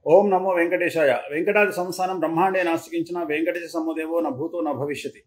ఓం నమో వెంకటేశాయ వెంకటాది సంస్థానం బ్రహ్మాండే నాస్తికించిన వెంకటేశ సమ్మదేవో నా భూతో నా భవిష్యతి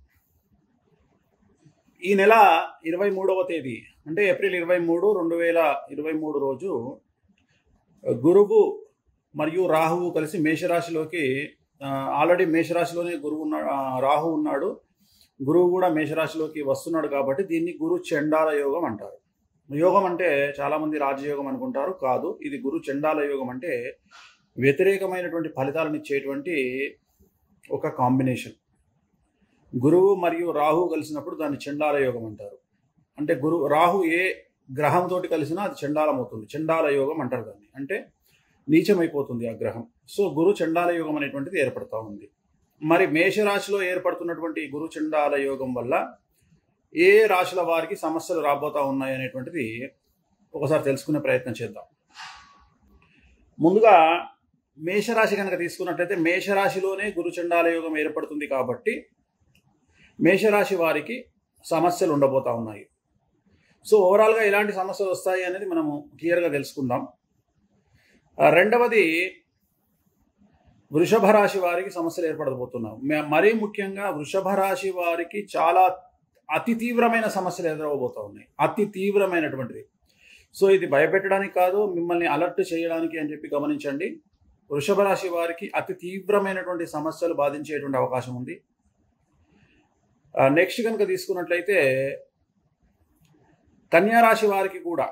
ఈ నెల ఇరవై మూడవ తేదీ అంటే ఏప్రిల్ ఇరవై మూడు రెండు వేల ఇరవై మూడు రోజు గురువు మరియు రాహువు కలిసి మేషరాశిలోకి ఆ, ఆల్రెడీ మేషరాశిలోనే గురువు ఉన్నాడు ఆ, రాహు ఉన్నాడు గురువు కూడా మేషరాశిలోకి వస్తున్నాడు కాబట్టి దీన్ని గురు చండాల యోగం అంటారు యోగం అంటే చాలామంది రాజయోగం అనుకుంటారు కాదు ఇది గురు చండాల యోగం అంటే వ్యతిరేకమైనటువంటి ఫలితాలను ఇచ్చేటువంటి ఒక కాంబినేషన్ గురువు మరియు రాహు కలిసినప్పుడు దాన్ని చండాల యోగం అంటారు అంటే గురు రాహు ఏ గ్రహంతో కలిసినా అది చండాలం అవుతుంది చండాల యోగం అంటారు దాన్ని అంటే నీచమైపోతుంది ఆ గ్రహం సో గురు చండాల యోగం అనేటువంటిది ఏర్పడతా ఉంది మరి మేషరాశిలో ఏర్పడుతున్నటువంటి ఈ గురు చండాల యోగం వల్ల ఏ రాశుల వారికి సమస్యలు రాబోతా ఉన్నాయి అనేటువంటిది ఒకసారి తెలుసుకునే ప్రయత్నం చేద్దాం ముందుగా మేషరాశి కనుక తీసుకున్నట్లయితే మేషరాశిలోనే గురు చండాల యోగం ఏర్పడుతుంది కాబట్టి మేషరాశి వారికి సమస్యలు ఉండబోతా ఉన్నాయి సో ఓవరాల్గా ఎలాంటి సమస్యలు వస్తాయి అనేది మనము క్లియర్గా తెలుసుకుందాం ఆ, రెండవది వృషభ రాశి వారికి సమస్యలు ఏర్పడబోతున్నాం మ- మరీ ముఖ్యంగా వృషభ రాశి వారికి చాలా అతి తీవ్రమైన సమస్యలు ఎదురవబోతా ఉన్నాయి అతి తీవ్రమైనటువంటిది సో ఇది భయపెట్టడానికి కాదు మిమ్మల్ని అలర్ట్ చేయడానికి అని చెప్పి గమనించండి వృషభ రాశి వారికి అతి తీవ్రమైనటువంటి సమస్యలు బాధించేటువంటి అవకాశం ఉంది నెక్స్ట్ కనుక తీసుకున్నట్లయితే కన్యా రాశి వారికి కూడా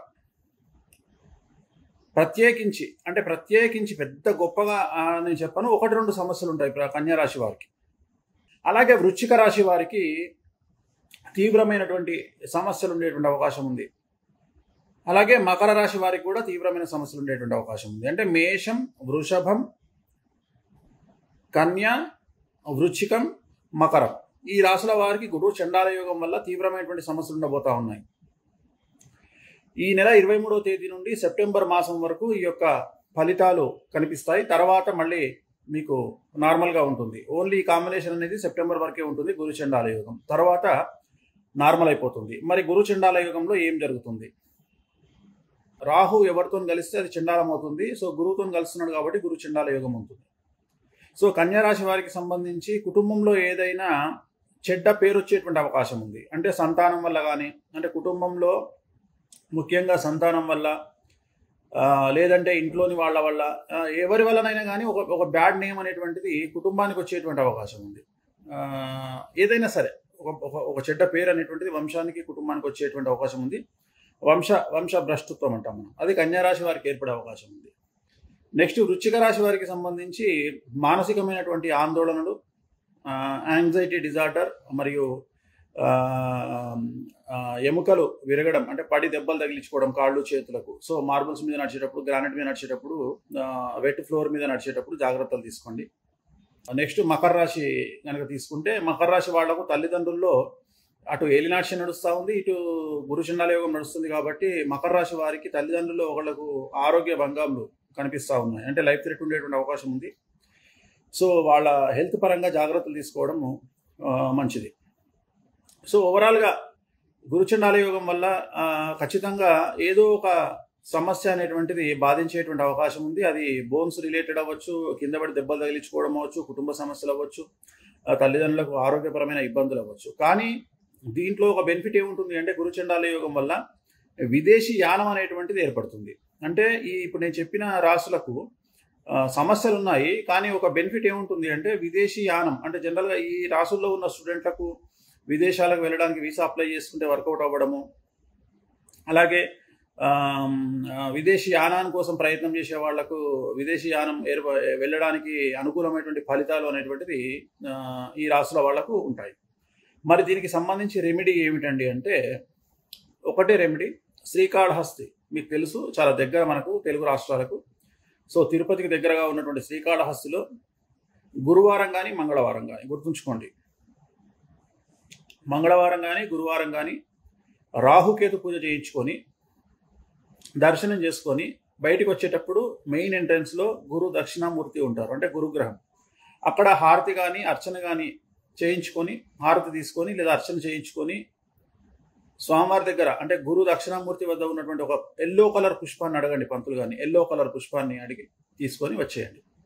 ప్రత్యేకించి అంటే ప్రత్యేకించి పెద్ద గొప్పగా ఆ, నేను చెప్పను ఒకటి రెండు సమస్యలు ఉంటాయి ప్ర- కన్యా రాశి వారికి అలాగే వృశ్చిక రాశి వారికి తీవ్రమైనటువంటి సమస్యలు ఉండేటువంటి అవకాశం ఉంది అలాగే మకర రాశి వారికి కూడా తీవ్రమైన సమస్యలు ఉండేటువంటి అవకాశం ఉంది అంటే మేషం వృషభం కన్య వృచ్చికం మకరం ఈ రాశుల వారికి గురు చండాల యోగం వల్ల తీవ్రమైనటువంటి సమస్యలు ఉండబోతా ఉన్నాయి ఈ నెల ఇరవై మూడవ తేదీ నుండి సెప్టెంబర్ మాసం వరకు ఈ యొక్క ఫలితాలు కనిపిస్తాయి తర్వాత మళ్ళీ మీకు నార్మల్గా ఉంటుంది ఓన్లీ ఈ కాంబినేషన్ అనేది సెప్టెంబర్ వరకే ఉంటుంది గురు చండాల యోగం తర్వాత నార్మల్ అయిపోతుంది మరి గురు చండాల యోగంలో ఏం జరుగుతుంది రాహు ఎవరితో కలిస్తే అది చండాలం అవుతుంది సో గురువుతో కలుస్తున్నాడు కాబట్టి గురు చండాల యోగం ఉంటుంది సో కన్యా రాశి వారికి సంబంధించి కుటుంబంలో ఏదైనా చెడ్డ పేరు వచ్చేటువంటి అవకాశం ఉంది అంటే సంతానం వల్ల కానీ అంటే కుటుంబంలో ముఖ్యంగా సంతానం వల్ల ఆ, లేదంటే ఇంట్లోని వాళ్ళ వల్ల ఆ, ఎవరి వల్లనైనా కానీ ఒక ఒక బ్యాడ్ నేమ్ అనేటువంటిది కుటుంబానికి వచ్చేటువంటి అవకాశం ఉంది ఆ, ఏదైనా సరే ఒక ఒక- ఒక చెడ్డ పేరు అనేటువంటిది వంశానికి కుటుంబానికి వచ్చేటువంటి అవకాశం ఉంది వంశ వంశ భ్రష్టత్వం అంటాం మనం అది కన్యారాశి వారికి ఏర్పడే అవకాశం ఉంది నెక్స్ట్ వృశ్చిక రాశి వారికి సంబంధించి మానసికమైనటువంటి ఆందోళనలు యాంగ్జైటీ డిజార్డర్ మరియు ఆ, ఆ, ఎముకలు విరగడం అంటే పడి దెబ్బలు తగిలించుకోవడం కాళ్ళు చేతులకు సో మార్బుల్స్ మీద నడిచేటప్పుడు గ్రానైట్ మీద నడిచేటప్పుడు వెట్ ఫ్లోర్ మీద నడిచేటప్పుడు జాగ్రత్తలు తీసుకోండి నెక్స్ట్ మకర రాశి కనుక తీసుకుంటే మకర రాశి వాళ్లకు తల్లిదండ్రుల్లో అటు ఏలినాక్షి నడుస్తూ ఉంది ఇటు గురుచండాల యోగం నడుస్తుంది కాబట్టి మకర రాశి వారికి తల్లిదండ్రుల్లో ఒకళ్ళకు ఆరోగ్య భంగాలు కనిపిస్తూ ఉన్నాయి అంటే లైఫ్ థ్రెట్ ఉండేటువంటి అవకాశం ఉంది సో వాళ్ళ హెల్త్ పరంగా జాగ్రత్తలు తీసుకోవడం ఆ, మంచిది సో ఓవరాల్గా గురుచండాల యోగం వల్ల ఆ, ఖచ్చితంగా ఏదో ఒక సమస్య అనేటువంటిది బాధించేటువంటి అవకాశం ఉంది అది బోన్స్ రిలేటెడ్ అవ్వచ్చు కింద పడి దెబ్బలు తగిలించుకోవడం అవ్వచ్చు కుటుంబ సమస్యలు అవ్వచ్చు ఆ, తల్లిదండ్రులకు ఆరోగ్యపరమైన ఇబ్బందులు అవ్వచ్చు కానీ దీంట్లో ఒక బెనిఫిట్ ఏముంటుంది అంటే గురుచండాల యోగం వల్ల విదేశీ యానం అనేటువంటిది ఏర్పడుతుంది అంటే ఈ ఇప్పుడు నేను చెప్పిన రాసులకు ఆ, సమస్యలు ఉన్నాయి కానీ ఒక బెనిఫిట్ ఏముంటుంది అంటే విదేశీ యానం అంటే జనరల్గా ఈ రాసుల్లో ఉన్న స్టూడెంట్లకు విదేశాలకు వెళ్ళడానికి వీసా అప్లై చేసుకుంటే వర్కౌట్ అవ్వడము అలాగే ఆమ్, ఆ, విదేశీ యానాన్ని కోసం ప్రయత్నం చేసే వాళ్లకు విదేశీ యానం ఏర్ప వెళ్ళడానికి అనుకూలమైనటువంటి ఫలితాలు అనేటువంటిది ఆ, ఈ రాసుల వాళ్లకు ఉంటాయి మరి దీనికి సంబంధించి రెమెడీ ఏమిటండి అంటే ఒకటే రెమెడీ శ్రీకాళహస్తి మీకు తెలుసు చాలా దగ్గర మనకు తెలుగు రాష్ట్రాలకు సో తిరుపతికి దగ్గరగా ఉన్నటువంటి శ్రీకాళహస్తిలో గురువారం కానీ మంగళవారం కానీ గుర్తుంచుకోండి మంగళవారం కానీ గురువారం కానీ రాహుకేతు పూజ చేయించుకొని దర్శనం చేసుకొని బయటికి వచ్చేటప్పుడు మెయిన్ ఎంట్రన్స్లో గురు దక్షిణామూర్తి ఉంటారు అంటే గురుగ్రహం అక్కడ హారతి కానీ అర్చన కానీ చేయించుకొని హారతి తీసుకొని లేదా అర్చన చేయించుకొని స్వామివారి దగ్గర అంటే గురు దక్షిణామూర్తి వద్ద ఉన్నటువంటి ఒక ఎల్లో కలర్ పుష్పాన్ని అడగండి పంతులు గారిని ఎల్లో కలర్ పుష్పాన్ని అడిగి తీసుకొని వచ్చేయండి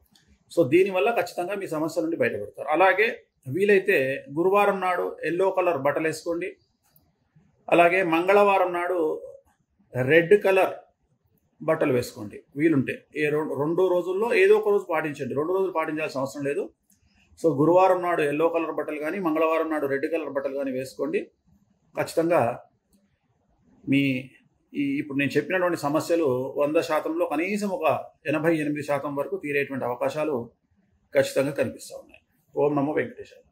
సో దీనివల్ల ఖచ్చితంగా మీ సమస్యల నుండి బయటపడతారు అలాగే వీలైతే గురువారం నాడు ఎల్లో కలర్ బట్టలు వేసుకోండి అలాగే మంగళవారం నాడు రెడ్ కలర్ బట్టలు వేసుకోండి వీలుంటే ఏ రెండు రెండు రోజుల్లో ఏదో ఒక రోజు పాటించండి రెండు రోజులు పాటించాల్సిన అవసరం లేదు సో గురువారం నాడు ఎల్లో కలర్ బట్టలు కానీ మంగళవారం నాడు రెడ్ కలర్ బట్టలు కానీ వేసుకోండి ఖచ్చితంగా మీ ఈ ఇప్పుడు నేను చెప్పినటువంటి సమస్యలు వంద శాతంలో కనీసం ఒక ఎనభై ఎనిమిది శాతం వరకు తీరేటువంటి అవకాశాలు ఖచ్చితంగా కనిపిస్తూ ఉన్నాయి ఓం నమో వెంకటేశ్వర